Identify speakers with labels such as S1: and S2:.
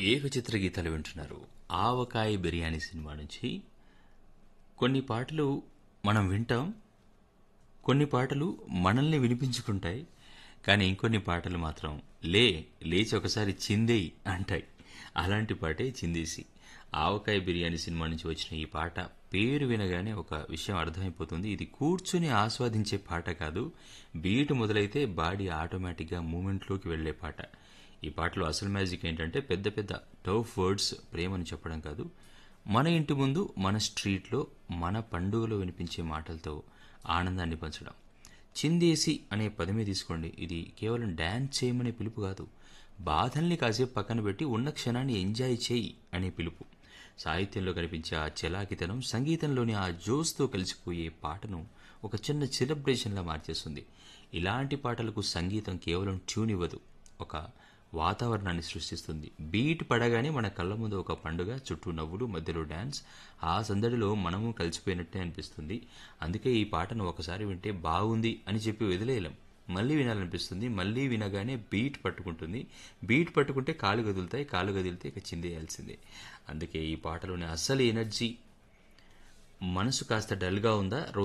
S1: ఏకచిత్ర గీతాలు వింటున్నారు ఆవకాయ బిర్యానీ సినిమా నుంచి కొన్ని పాటలు మనం వింటాం కొన్ని పాటలు మనల్ని వినిపించుకుంటాయి కానీ ఇంకొన్ని పాటలు మాత్రం లే లేచి ఒకసారి చిందేయి అంటాయి అలాంటి పాటే చిందేసి ఆవకాయ బిర్యానీ సినిమా నుంచి వచ్చిన ఈ పాట పేరు వినగానే ఒక విషయం అర్థమైపోతుంది ఇది కూర్చుని ఆస్వాదించే పాట కాదు బీట్ మొదలైతే బాడీ ఆటోమేటిక్గా మూమెంట్లోకి వెళ్లే పాట ఈ పాటలో అసలు మ్యాజిక్ ఏంటంటే పెద్ద పెద్ద టఫ్ వర్డ్స్ ప్రేమని చెప్పడం కాదు మన ఇంటి ముందు మన స్ట్రీట్లో మన పండుగలో వినిపించే మాటలతో ఆనందాన్ని పంచడం చిందేసి అనే పదమే తీసుకోండి ఇది కేవలం డ్యాన్స్ చేయమనే పిలుపు కాదు బాధల్ని కాసేపు పక్కన పెట్టి ఉన్న క్షణాన్ని ఎంజాయ్ చేయి అనే పిలుపు సాహిత్యంలో కనిపించే ఆ చలాకితనం సంగీతంలోని ఆ జోస్తో కలిసిపోయే పాటను ఒక చిన్న సెలబ్రేషన్లా మార్చేస్తుంది ఇలాంటి పాటలకు సంగీతం కేవలం ట్యూన్ ఇవ్వదు ఒక వాతావరణాన్ని సృష్టిస్తుంది బీట్ పడగానే మన కళ్ళ ముందు ఒక పండుగ చుట్టూ నవ్వులు మధ్యలో డ్యాన్స్ ఆ సందడిలో మనము కలిసిపోయినట్టే అనిపిస్తుంది అందుకే ఈ పాటను ఒకసారి వింటే బాగుంది అని చెప్పి వదిలేయలేం మళ్ళీ వినాలనిపిస్తుంది మళ్ళీ వినగానే బీట్ పట్టుకుంటుంది బీట్ పట్టుకుంటే కాలు కదులుతాయి కాలు కదిలితే ఇక చిందేయాల్సిందే అందుకే ఈ పాటలోని అసలు ఎనర్జీ మనసు కాస్త డల్గా ఉందా